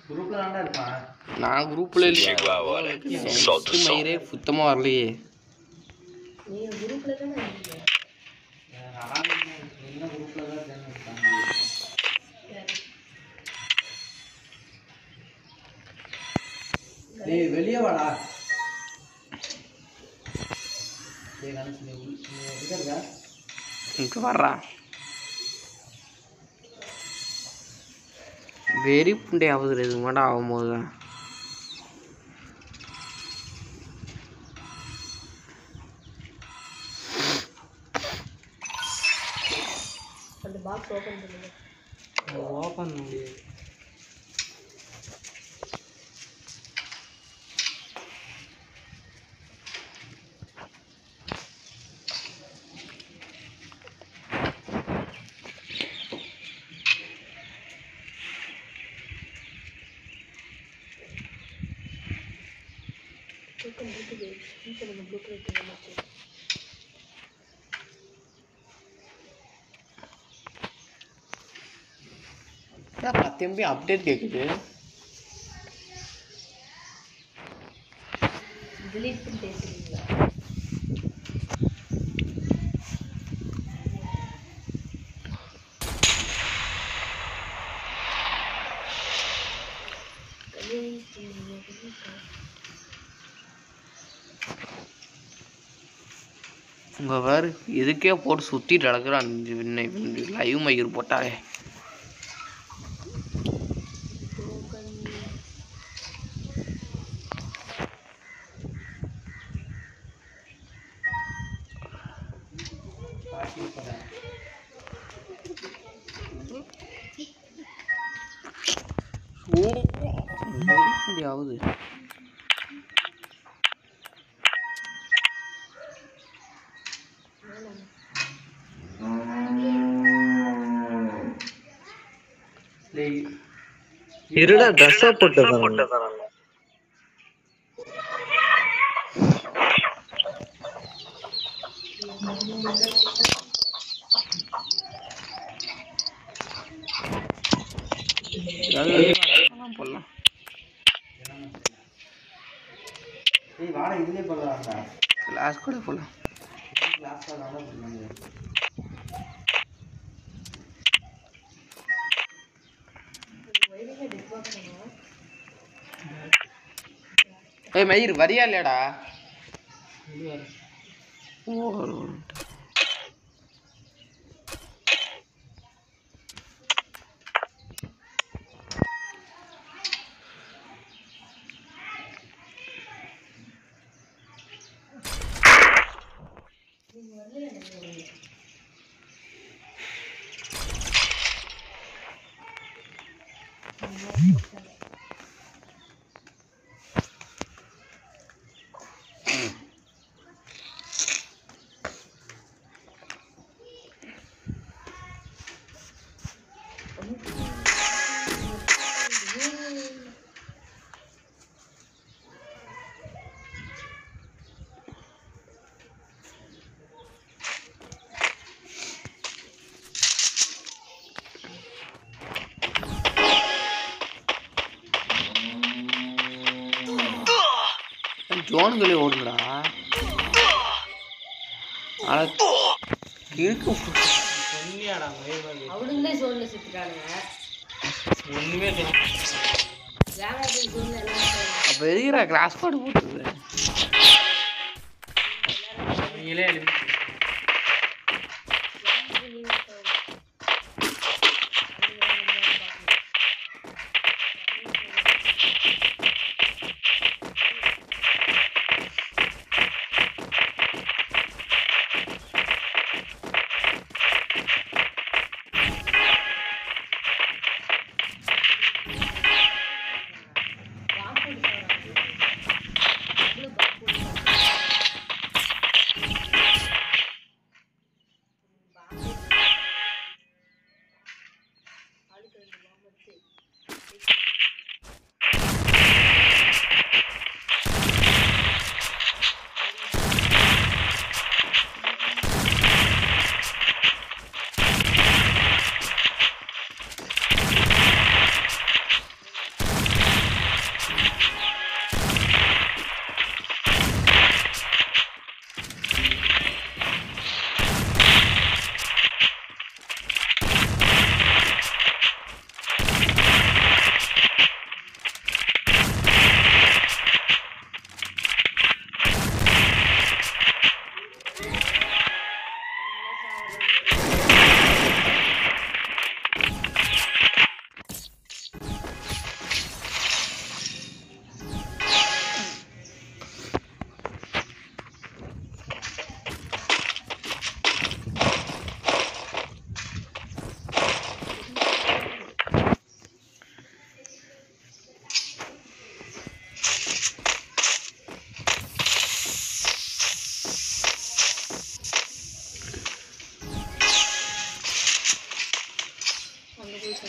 குரூப்ல தான்டா இருப்பான் நான் குரூப்ல இல்லையா Solta o som. மயிரே சுத்தமா வரலையே நீங்க குரூப்ல தானே இருக்கீங்க என்ன குரூப்ல தான் சேர்ந்து இருப்பாங்க டேய் வெளியே வாடா டேய் கணேஷ் நீ உள்ள- நீ எங்க இருக்க இங்க வர்றா வெறி புண்டை ஆகுது இது மட்டும் ஆகும்போது தான் அந்த பாக்ஸ் ஓபன் பண்ணுங்க ஓப்பன் முடியாது டோக்கன் இருக்குது இப்போ நம்ம ப்ளூ கலர் டோக்கன் வச்சு ஏன்ப்பா திரும்பி அப்டேட் கேட்குது delete பண்ணி பேசுறீங்களா உங்க வேறு இதுக்கே போட்டு சுற்றிட்டு நடக்கிறான் லைவ் மயிர் போட்டாலே ஓ வெறி புண்டை ஆகுது டேய் இருடா ட்ரெஸ்ஸா போட்டு ஏதாவது அதெல்லாம் போடலாம் டேய் வாடா இதுலயே போடலாம்டா கிளாஸ் கூட போடலாம் கிளாஸ் தான் பண்ணுவாங்க ஏய் மயிர் வரியா இல்லையாடா ஓ ஜோன்களே ஓடுங்கடா ஆனா கிறுக்கு சொன்னியாடா மயில் மாதிரி அவனுங்களே சோன்ல சுத்துறானுங்க ஒண்ணுமே தெரியல வேலை சோன்ல எல்லாம் அப்போ எதுக்குறா கிளாஸ் பாடு போட்டுருது நீங்களே எழுதி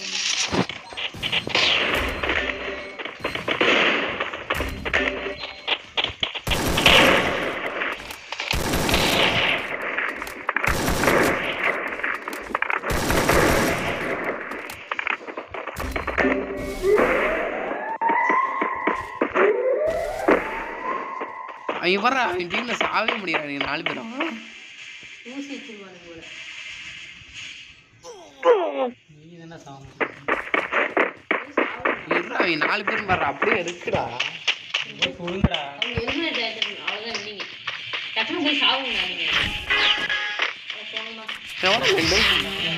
அவன் வர்ற அவன் டீம்ல சாவே முடியாது நீங்க நாலு பேரும் ஊசி வச்சிருவானுங்க போல நீ தானே சாமி இருடா அவன் நாலு பேரும் வர்ற அப்படியே இருக்குடா போய் கொடுங்கடா அவங்க எலிமினேட் ஆயிட்டாங்க அவ்வளோதான் நீங்க டக்குனு போய் சாவுங்க நீங்க அட போங்கம்மா எவ்வளோ ரெண்டு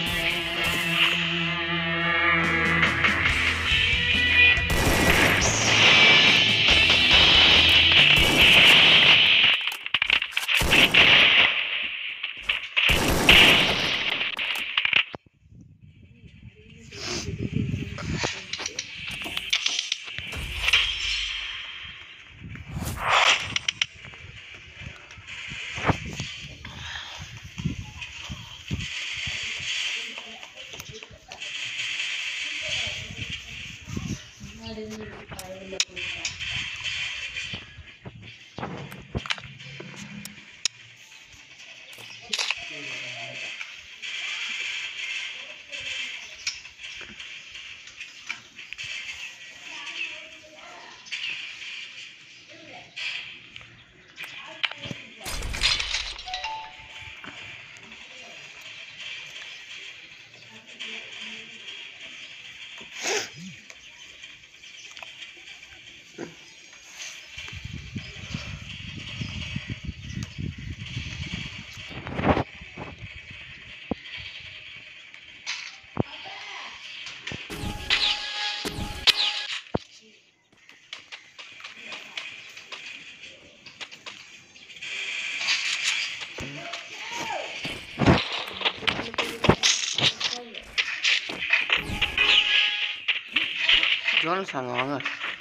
ஜோனஸ் அங்க வாங்க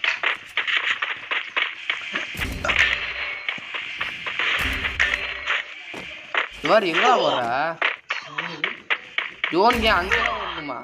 இவர் எங்க போற ஜோனுக்கு ஏன் அங்கே வரணுமா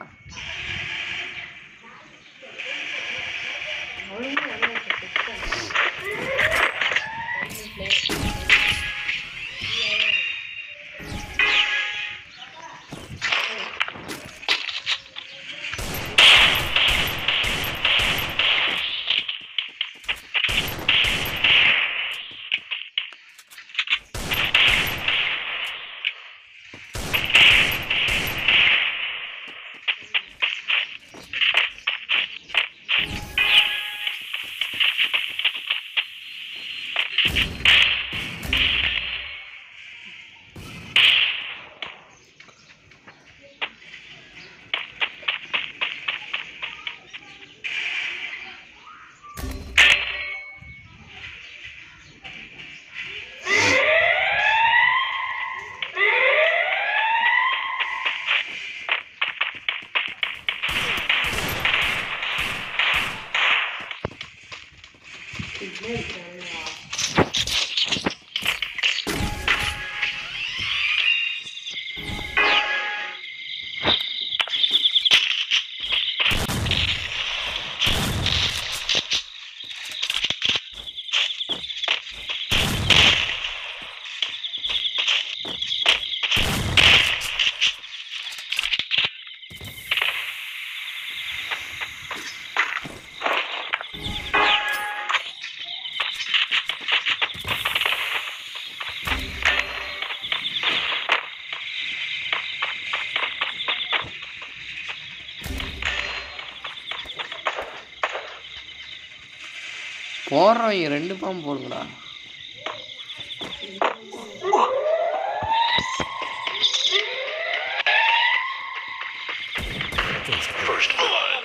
போடுறவங்க ரெண்டு பாம்பு போடுங்கடா First blood.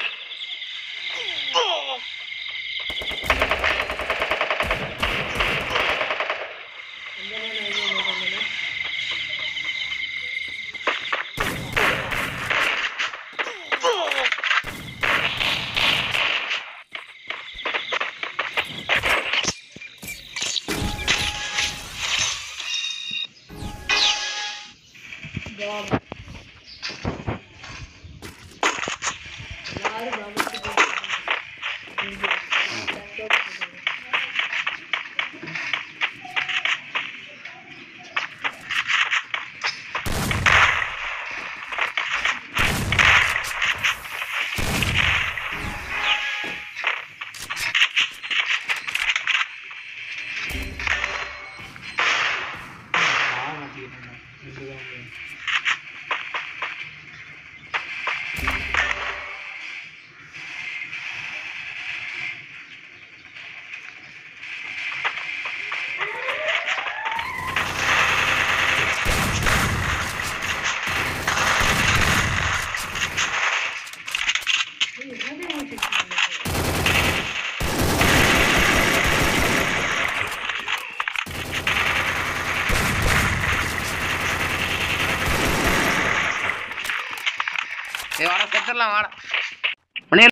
பாத்துடலாம் வாடா உடனே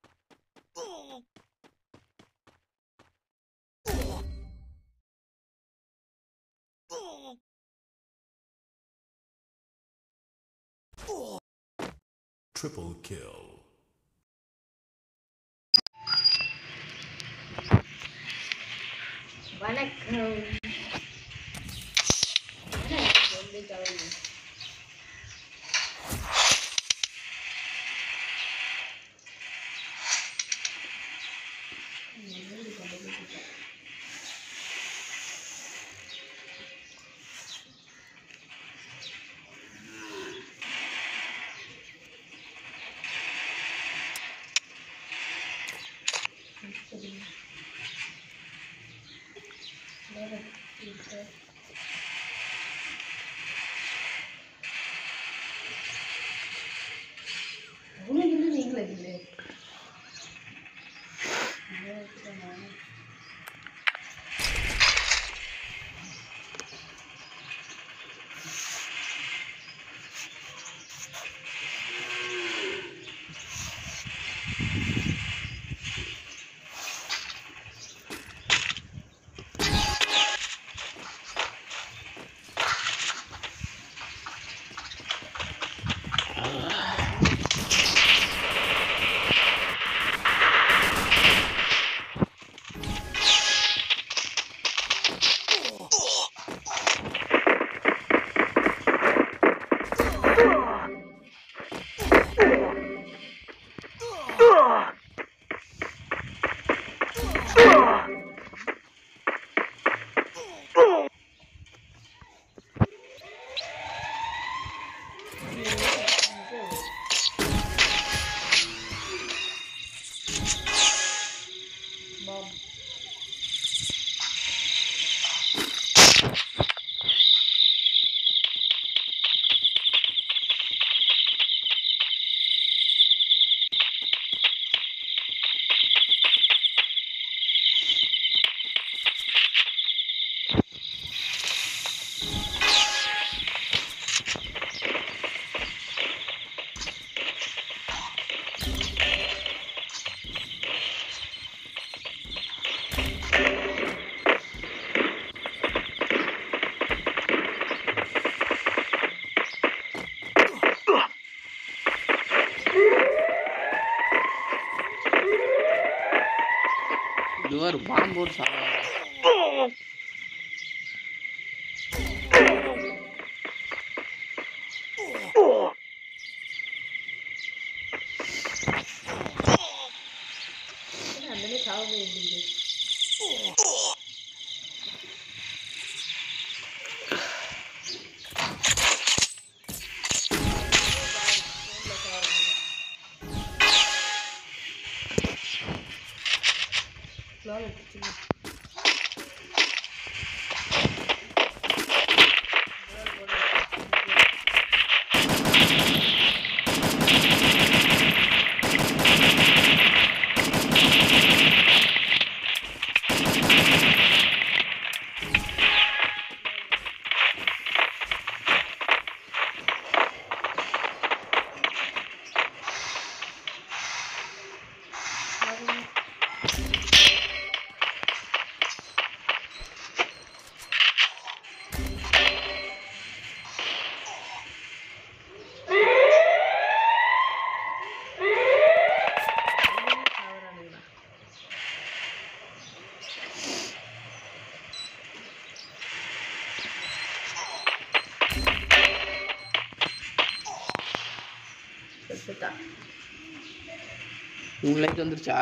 Triple kill. வணக்கம் என்ன வந்து கவலை இது ஒரு பாம்பு ஒரு சாவா அந்த சாவு எப்படி உங்க லைட் வந்துருச்சா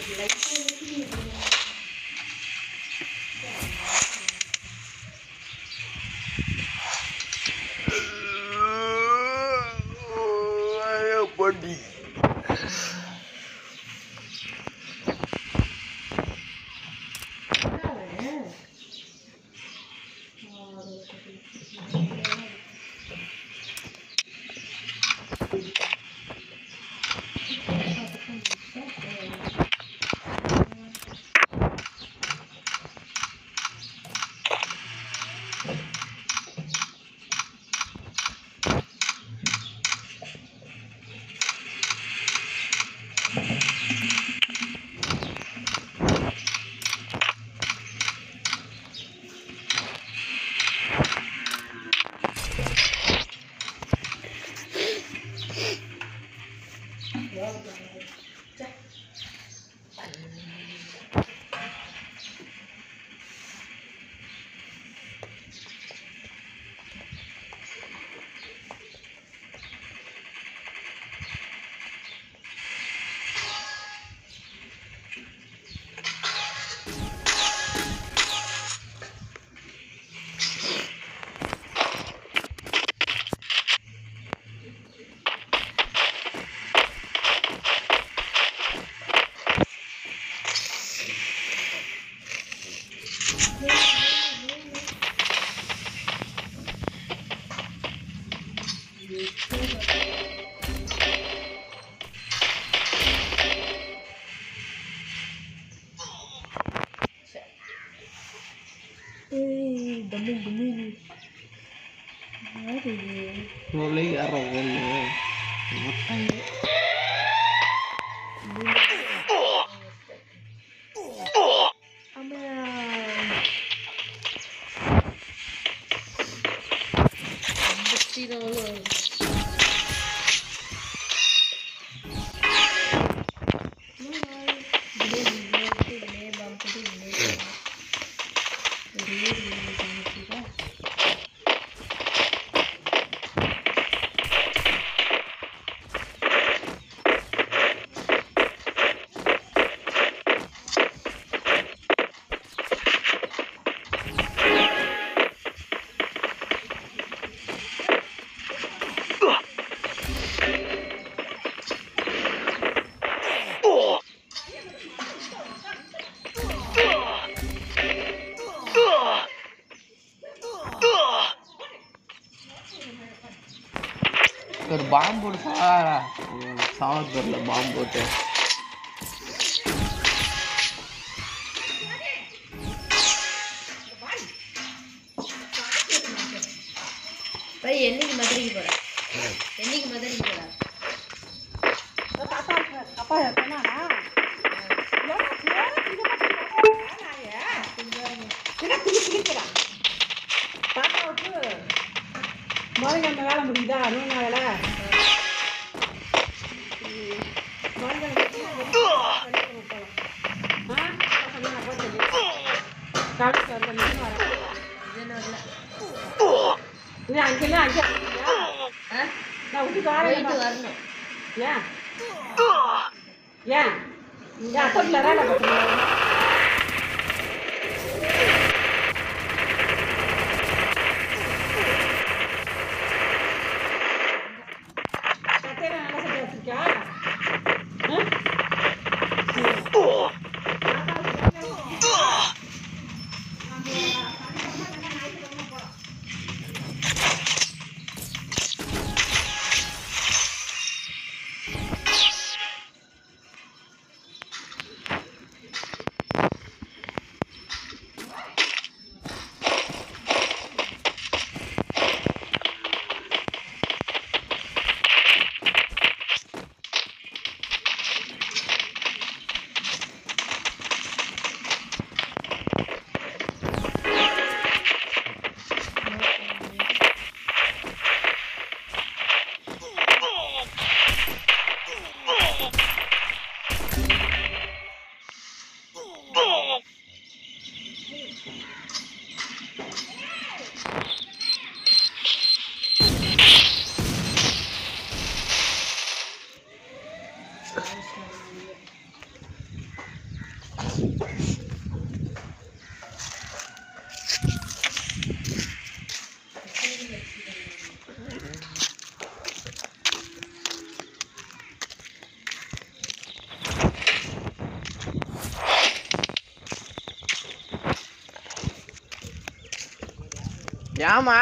Mulai arawan ஒரு பாம்பு போட்டு சாடா சாவத் தெரியல பாம்பு போட்டு போய் என்னைக்கு மதுரைக்கு போற என்னைக்கு மதுரைக்கு போற முதல்ல அந்த வேலை முடியுதா நூறு வேலை அங்கெல்லாம் அங்கே ஆ? நான் விட்டு போயிட்டு வரேன் வரணும் ஏன் ஏன் இங்கே அக்கௌண்ட்டில் வேலை பார்க்கணும் சட்டையெல்லாம் நல்லா சட்டை வச்சிருக்கியா ஏமா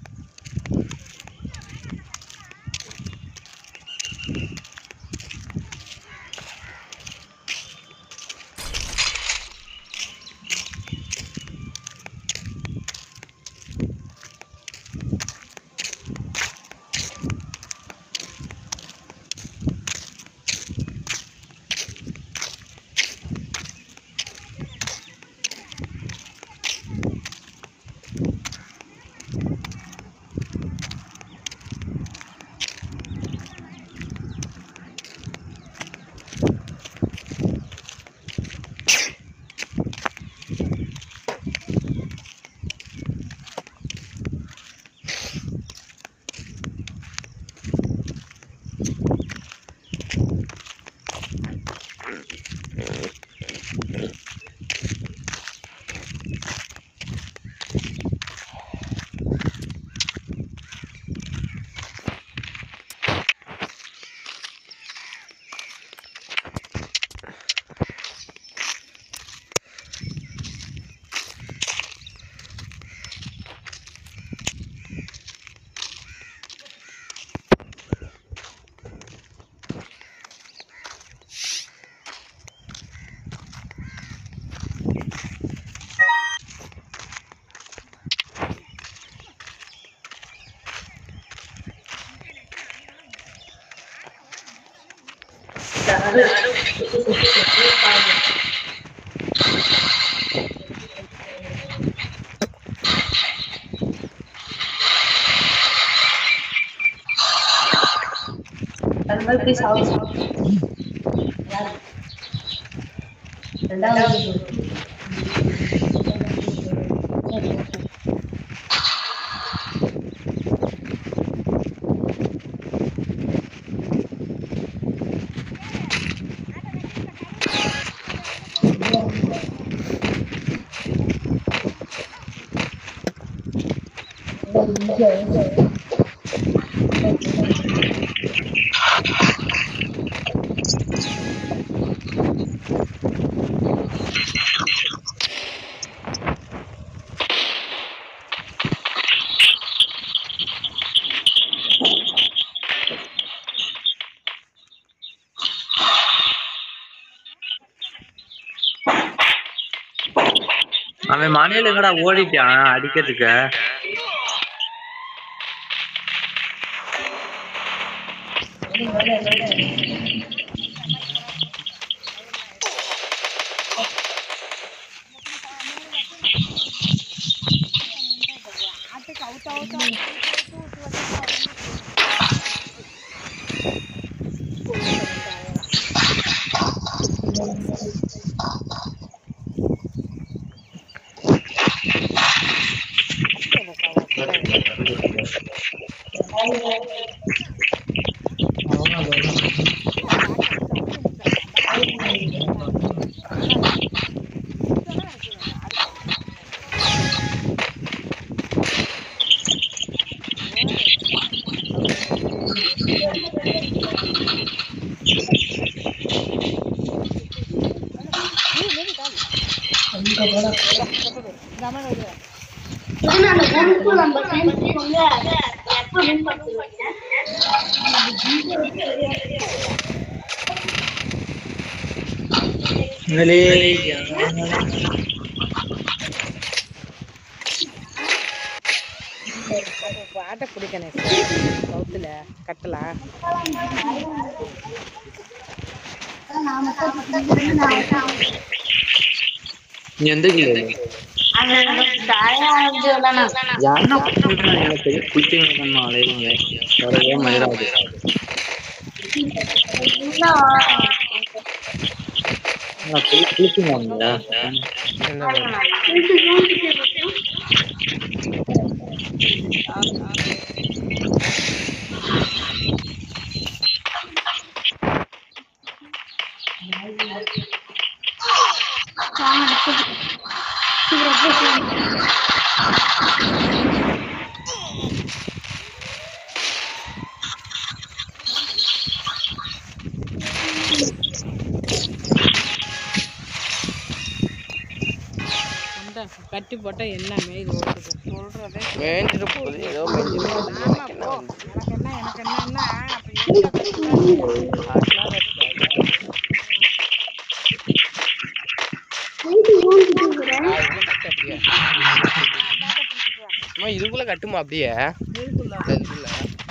அவன் மனையில எங்கடா ஓடிட்டான் அடிக்கிறதுக்கு பாட்டை பிடிக்கணும் கவுத்துல கட்டலா நீ எந்த கீழே யாருன்னா குடிச்சிருக்காங்க எனக்கு குடிச்சிருக்காங்க அலைவாங்க வரவே மயிராது குளிச்சுங்க கட்டி போட்டால் எல்லாமே இது ஓட்டுது சொல்கிறதே மேய்ஞ்சிட்டு போகுது ஏதோ மேய்ஞ்சிட்டு போகுது ஆமா எனக்கு என்ன போ வந்து எனக்கு என்ன எனக்கு என்னன்னா அப்ப எங்க கட்டுறாங்க? அம்மா இதுக்குள்ள கட்டுமா அப்படியே இருக்குல்ல? இந்த இதுக்குள்ள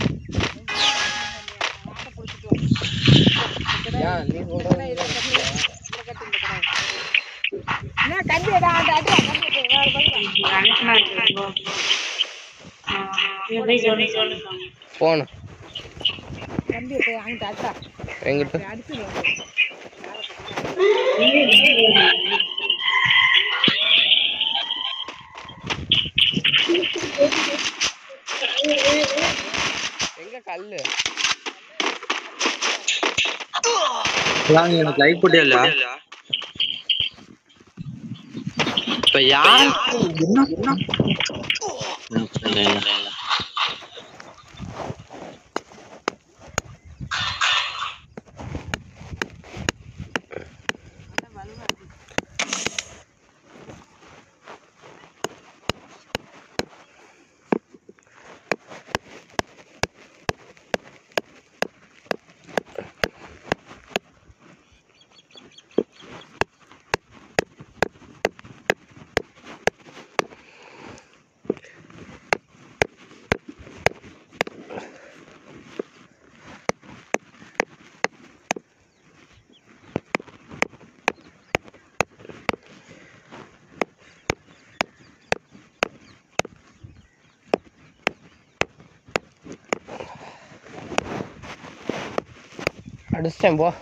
ஆட்டை பிடிச்சிட்டு வா. ஏன் நீ சொல்றது இதை கட்டு, இதை கட்டு, இந்த கடை. என்ன கம்பி எடா, ஆட்டை, ஆட்டை, கம்பி எடு, வேற பதிலா. போன கம்பி எடு, அங்கிட்டு அட்டா. எங்கிட்ட அடிச்சிடுவாங்க. எங்க கல்லு அதான் எனக்கு லைக் போட்டியா இல்ல இப்ப யார் என்ன என்ன இல்ல, இல்ல, இல்ல. அடிச்சிட்டேன் போ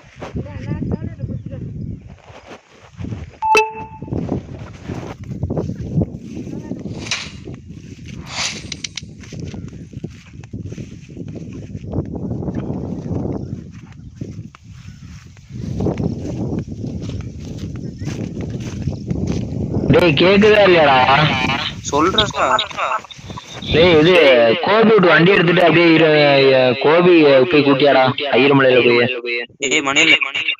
டேய் கேக்குதா இல்லையாடா சொல்றேன் டேய் இது கோபி விட்டு வண்டி எடுத்துட்டு அப்படியே இரு- அஹ் கோபி போய் கூட்டியாடா ஐயர்மலையில போய் ஏய் மணியில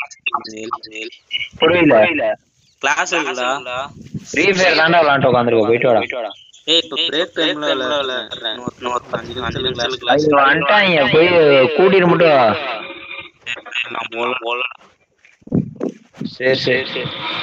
புரியல கிளாஸ் இருக்குடா ஃப்ரீ ஃபயர் தாண்டா விளாண்டு உட்காந்துருக்க போயிட்டு வாடா ஏய் இப்ப பிரேக் டைம்ல இன்னொரு அஞ்சு நிமிஷம் கிளாஸ் அது வந்துட்டாங்க போய் கூட்டிட்டு மட்டும் வா. நான் போல போல சரி சரி சரி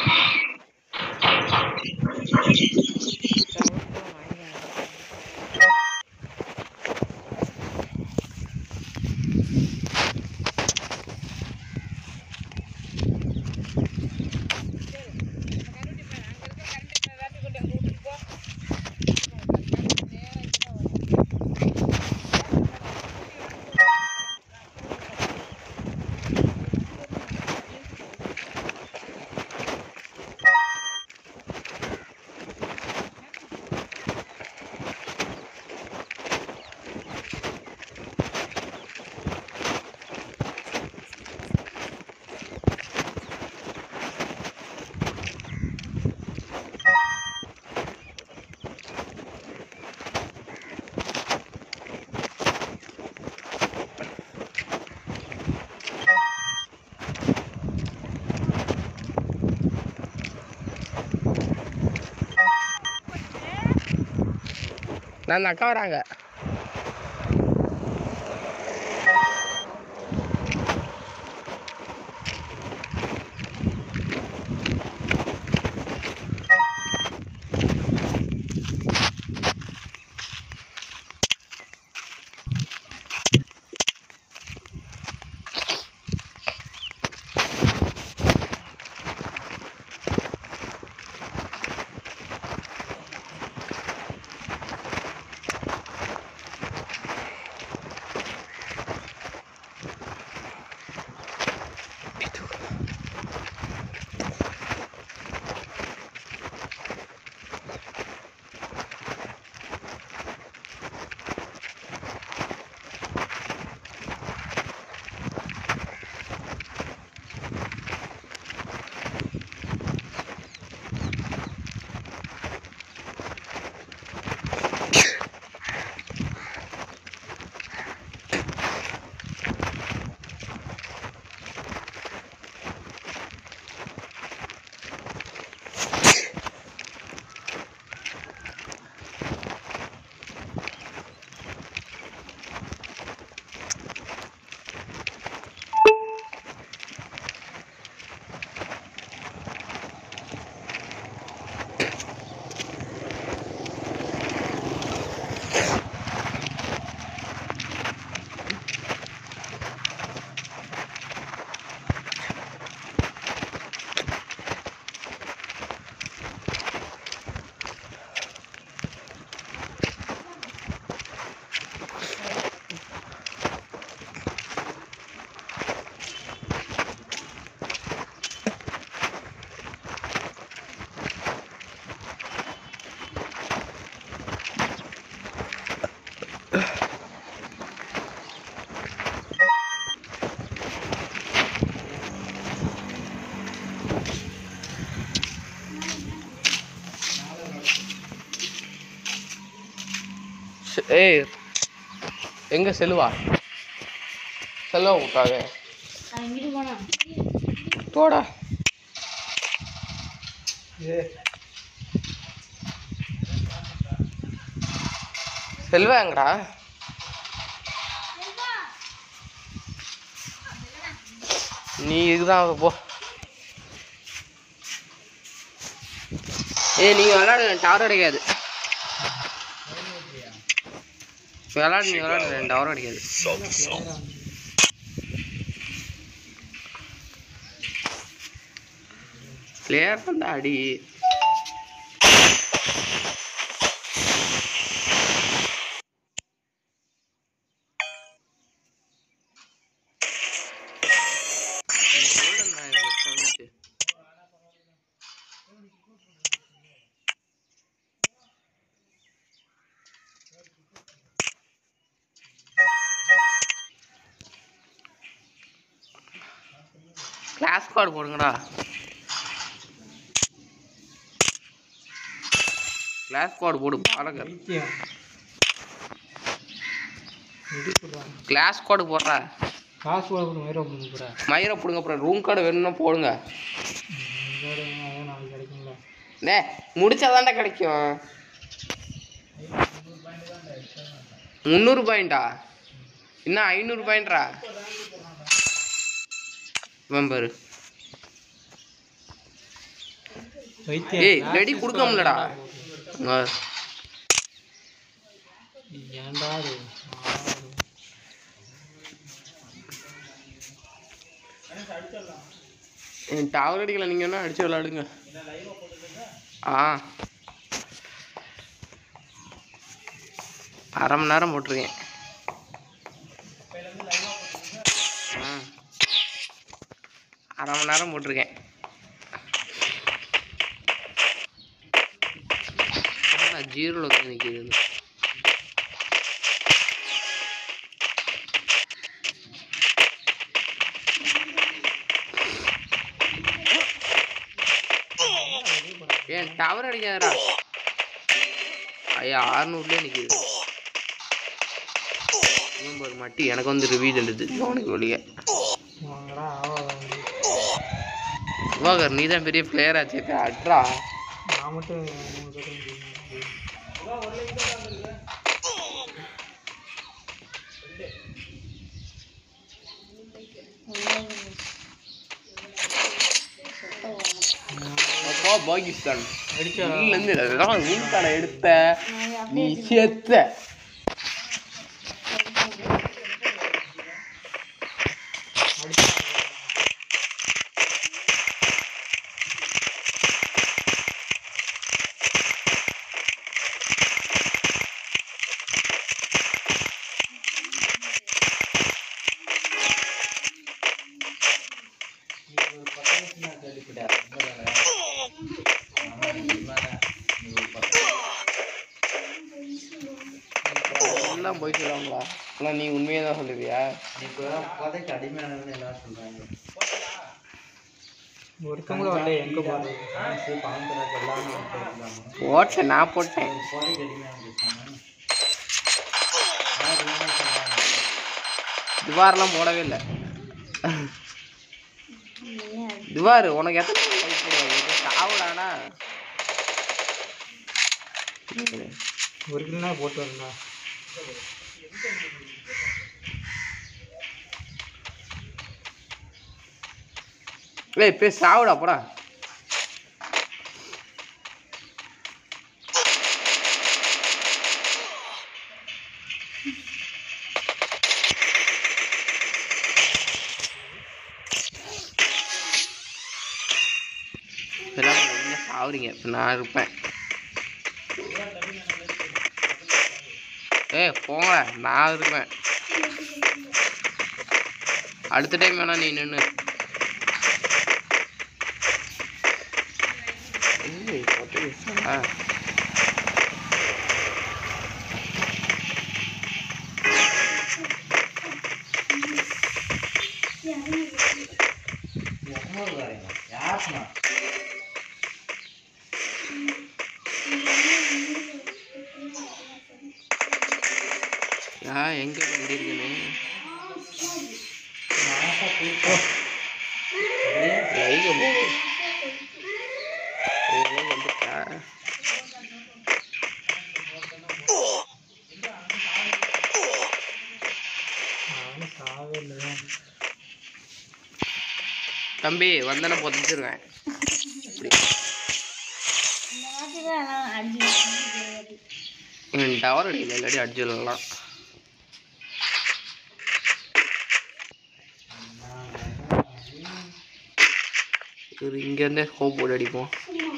நான் அந்த அக்கா வராங்க ச- ஏய் எங்க செல்வா செல்வா விட்டாவே நான் எங்கிட்டு போனா போடா செல்வா எங்கடா நீ இதுதான் போ ஏய் நீங்க விளாடுங்க டவர் கிடைக்காது விளாடு நீ விளாடு டவர் கிடைக்காது பிளேயர் தான் அடி கிளாஸ் கார்டு போடுங்கடா கிளாஸ் கார்டு போடு பாலகர் பைத்தியம் எப்படி போடுவாங்க கிளாஸ் கார்டு போடுறா காசு போட மயிரோ பண்ணி போகிறேன் மயிரை பிடுங்க அப்புறம் ரூம் கார்டு வேணும்னா போடுங்க நாளைக்கு கிடைக்குங்களா நே முடிச்சாதான்டா கிடைக்கும் முந்நூறு பாயிண்டா இன்னும் ஐநூறு பாயிண்ட்ரா மெம்பரு வைத்தியம் ஏய் ரெடி கொடுக்க முடியலடா இங்க வா. ஏன்டா அது என் டவர் அடிக்கல நீங்கள் என்ன அடிச்சு விளாடுங்க ஆ அரை மணி நேரம் போட்டிருக்கேன் ஆ அரை மணி நேரம் போட்டிருக்கேன் ஜீரோவில் வந்து நிற்கிது ஏன் டவர் அடிக்காதடா ஐயா ஆறுநூறுலேயே நிற்கிது இவன் பாரு மட்டி எனக்கு வந்து ரிவீல் எழுது அவனுக்கு வெளியே வாங்கடா ஆவாத வந்து சுபாகர் நீ தான் பெரிய பிளேயர் ஆச்சு அட்ரா நான் மட்டும் மூணு பேரும் ஜெயிக்கணும். அப்பா பாகிஸ்தான் அடிச்சா இருந்து ரூம் கடை எடுத்த நீ செத்த எல்லாம் போய் சொல்லுவாங்களா ஆனால் நீ உண்மையை தான் சொல்லுவியா ஒருத்தவங்களும் வரல எங்க போறது போட்டேன் நான் போட்டேன் திவார்லாம் போடவே இல்லை திவார் உனக்கு எத்தனை லைக் போடுவாங்க சாவுடானா ஒரு கிலோ போட்டு வரண்டா ஏய் போய் சாவுடா போடா இதெல்லாம் என்ன சாவுறீங்க இப்போ நான் இருப்பேன் ஏய் போங்க நான் இருப்பேன் அடுத்த டைம் வேணா நீ நின்று ஆ யா எங்க வண்டி இருக்குன்னு லைவ் வந்துட்டா நானும் சாவே இல்லை தம்பி வந்தன பொதிச்சிருவேன் இந்த மாதிரி தான் நான் அடிச்சு டவர் அடிக்கல இல்லாட்டி அடிச்சிடலாம் சரி இங்கேருந்தே ஸ்கோப் போட்டு அடிப்போம்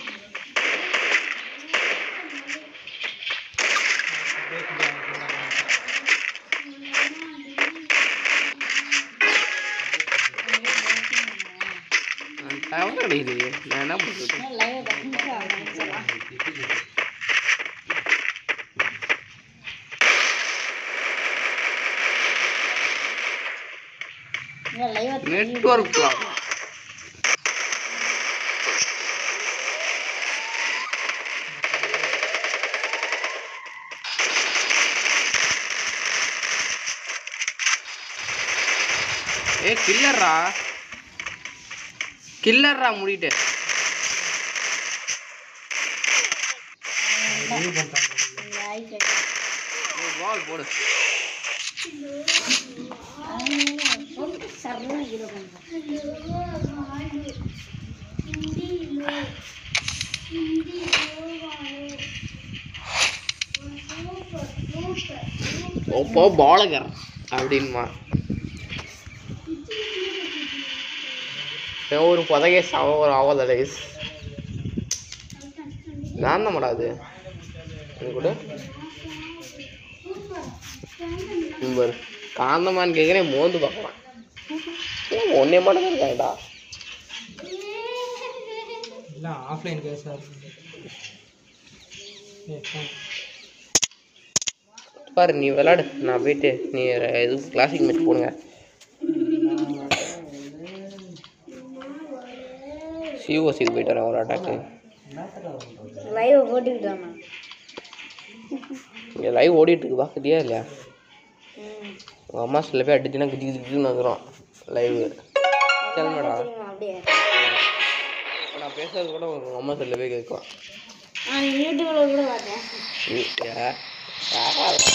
டவர் அடிக்கலையே நான் என்ன பண்ணுறது லைவ் கண்டிப்பாக ஆரம்பிச்சிடலாம் லைவ் நெட்ஒர்க் ப்ராப்ளம் ஏ கில்லர்ரா கில்லர்ரா முடிட்டு லீவ் பண்ணிட்டாங்க பால் போடு போட்டு சர்வம் இது பண்ணுறேன் ஒப்போ பாலகர் அப்படின்மா இவன் ஒரு புதகை சவ ஒரு ஆவல லைஸ் நான் நம்மடா அது இது கூட இவர் காந்தமான்னு கேட்குறேன் மோந்து பார்க்கலாம் ஏன் ஒன்னே மட்டும் தான் இருக்காடா எல்லாம் ஆஃப்லைன் கேஸாக இருக்கு ஏ, போங்க. பாரு நீ விளாடு நான் போயிட்டு நீ இது கிளாசிக் மேட்ச் போடுங்க சிஓசிக்கு போயிட்டு வரேன் ஒரு அட்டாக்கு லைவ் போட்டுக்கிட்டோம் இங்கே லைவ் ஓடிட்டு இருக்கு பார்க்குறியா இல்லையா உங்கள் அம்மா சில பேர் அடிச்சுனா கிச்சு கிச்சு கிச்சுன்னு வந்துடும் லைவ் கிளம்படா அப்படியே இப்போ நான் பேசுறது கூட உங்கள் அம்மா சில பேர் கேட்கும் நான் யூடியூப்ல கூட பார்த்தேன் நீ யா- யாரா அது?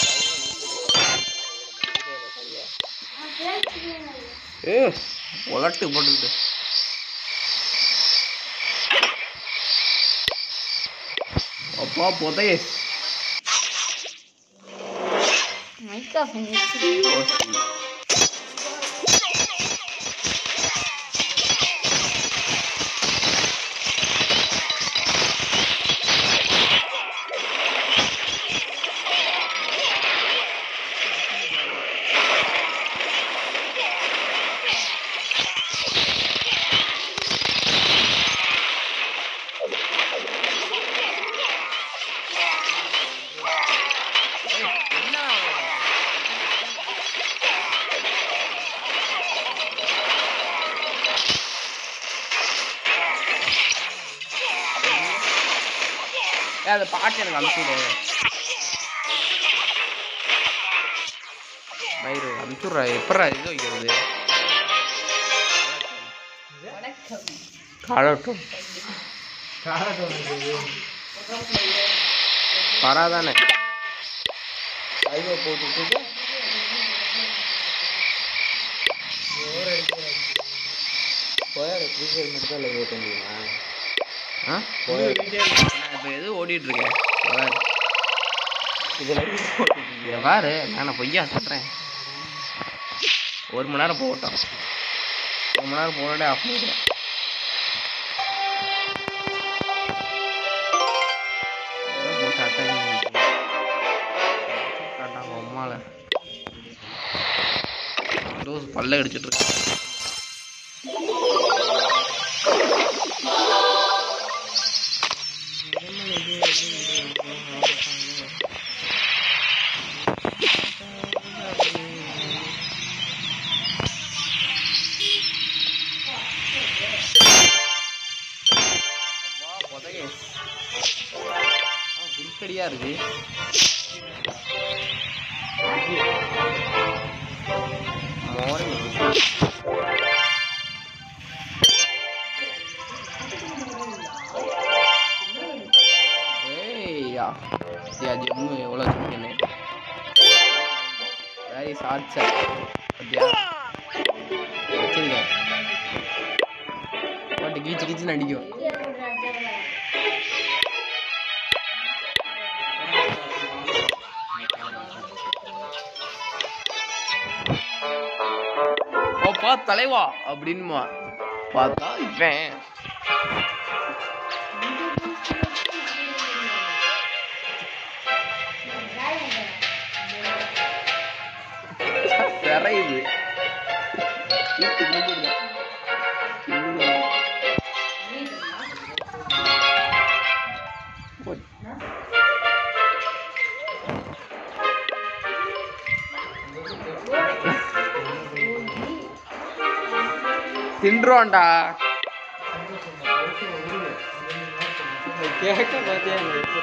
ஏ உலட்டு போட்டுக்கிட்டு அப்பா புதையே மைக் ஆஃப் ஏ அந்த பாட்டு எனக்கு அனுப்பிச்சுடு மயிறு அனுப்பிச்சுட்றா எப்பட்றா இது வைக்கிறது காலட்டும் காரட்டும் இருக்குது. வராதானே லைவை போட்டுட்டு போயாடு ஃப்ரீ ஃபயர் மட்டும் தான் லைவ் ஓட்ட முடியுமா ஆ போயாடு நான் இப்போ எது ஓடிட்டு இருக்கேன் அதான் இதை பாரு நான் பொய்யா சொல்கிறேன் ஒரு மணி நேரம் போகட்டும் ஒரு மணி நேரம் போனோடே ஆஃப் பண்ணிடுறேன் ஏதோ போட்டு அட்டாக் பண்ணிட்டாங்க அம்மால டோஸ் பல்ல அடிச்சிட்டு இருக்கு குருக்கடியா இருக்கு மோரை ஏய்யா யா ஜம்மு எவ்வளோ சிக்கனு வேரி சாட்சா அப்படியா வச்சிருக்கேன் போட்டு கீச்சு கீச்சுன்னு அடிக்கும் ஓப்பா தலைவா அப்படின்மா பார்த்தா இப்பேன் விரையுது இழுத்து கிழிஞ்சிருங்க. கிழிஞ்சிருங்க. போட். தின்றுவான்டா கேட்க பார்த்தியா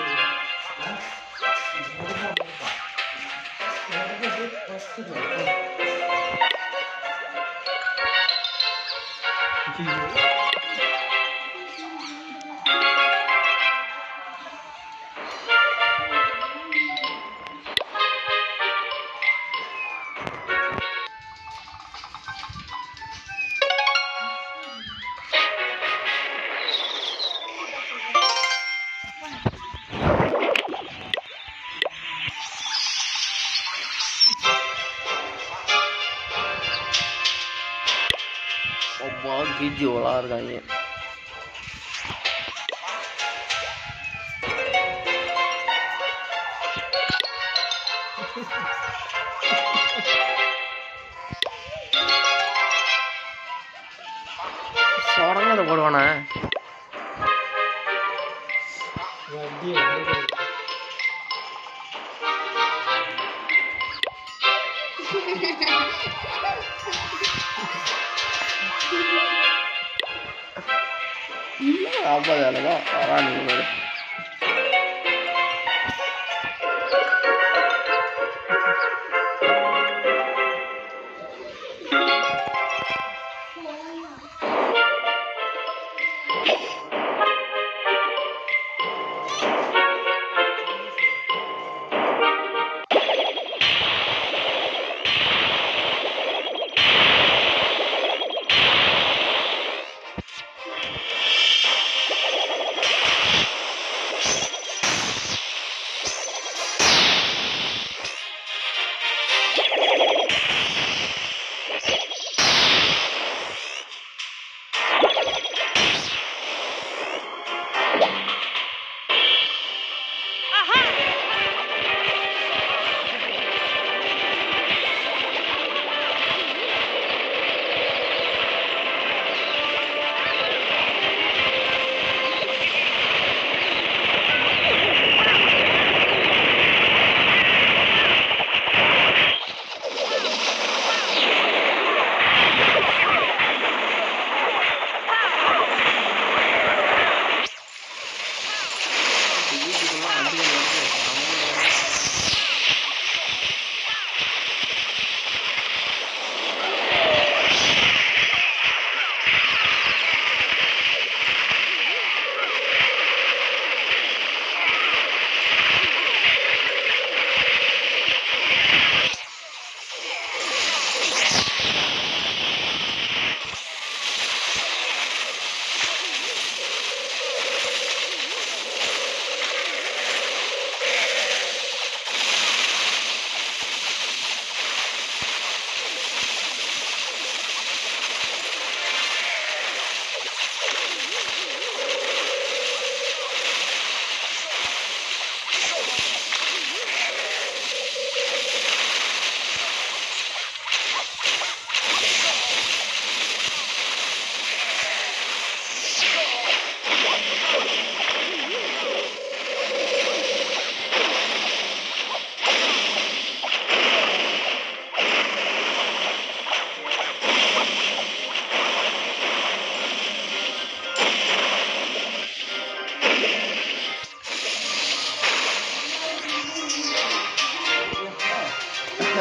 ஒவ்வா கிஜி ஓலா இருக்காங்க சொரங்கதை போடுவானே வண்டி வந்து ஆமா வேலைதான் வரானுங்க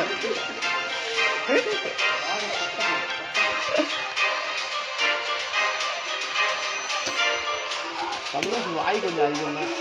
சந்தோஷம் வாய் கொஞ்சம் அதிகம் தான்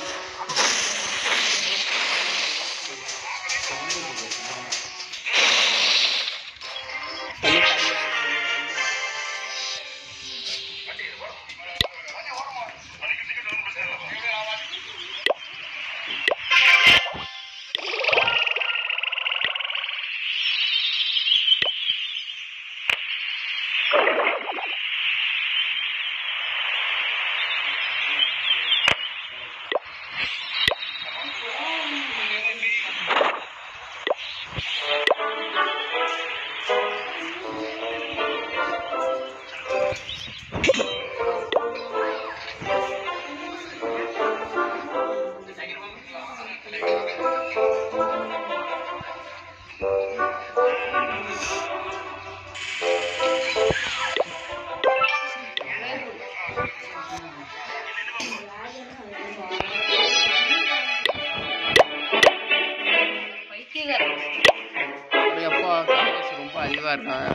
பைத்தியக்காரன் எப்போ காலேஜ் ரொம்ப அறிவாக இருக்கான்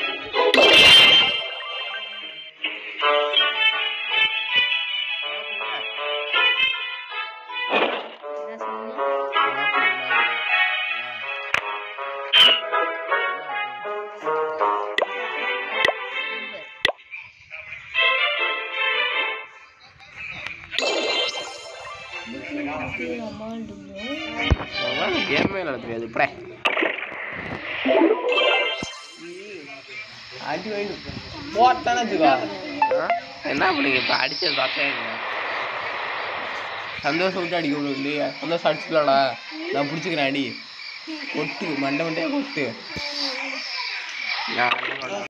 என்ன சொன்னீங்க சூப்பர் கேமே விளாட தெரியாது இப்படே அடி வாங்கி போட்டானே வச்சுக்கோ ஆ? என்ன பண்ணீங்க இப்போ அடிச்சது பார்த்தாங்க சந்தோஷம் விட்டு அடிக்க முடியும் இல்லையா சந்தோஷம் அடிச்சுக்கலாடா நான் பிடிச்சிக்கிறேன் அடி கொட்டு மண்டை மண்டையாக கொட்டு நான் அடி வாங்க